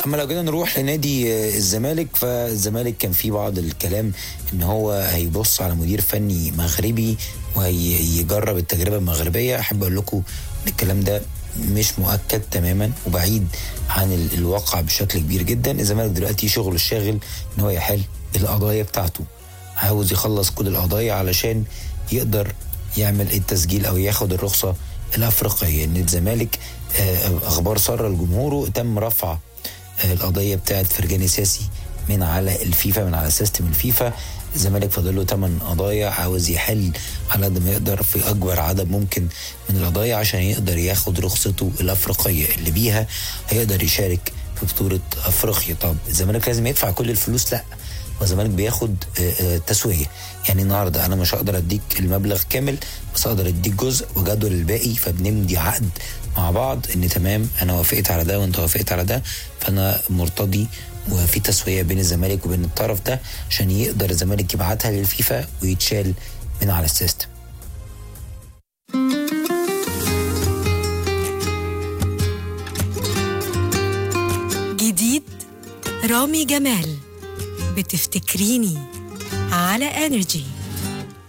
اما لو جينا نروح لنادي آه، الزمالك فالزمالك كان في بعض الكلام ان هو هيبص على مدير فني مغربي وهيجرب التجربه المغربيه احب اقول لكم ان الكلام ده مش مؤكد تماما وبعيد عن ال- الواقع بشكل كبير جدا الزمالك دلوقتي شغله الشاغل ان هو يحل القضايا بتاعته عاوز يخلص كل القضايا علشان يقدر يعمل التسجيل او ياخد الرخصه الافريقيه ان الزمالك آه، اخبار ساره لجمهوره تم رفع آه، القضيه بتاعت فرجاني ساسي من على الفيفا من على سيستم الفيفا الزمالك فاضل له 8 قضايا عاوز يحل على قد ما يقدر في اكبر عدد ممكن من القضايا عشان يقدر ياخد رخصته الافريقيه اللي بيها هيقدر يشارك في بطوله افريقيا طب الزمالك لازم يدفع كل الفلوس لا والزمالك بياخد آه، آه، تسويه يعني النهارده انا مش هقدر اديك المبلغ كامل بس اقدر اديك جزء وجدول الباقي فبنمضي عقد مع بعض ان تمام انا وافقت على ده وانت وافقت على ده فانا مرتضي وفي تسويه بين الزمالك وبين الطرف ده عشان يقدر الزمالك يبعتها للفيفا ويتشال من على السيستم جديد رامي جمال بتفتكريني على انرجي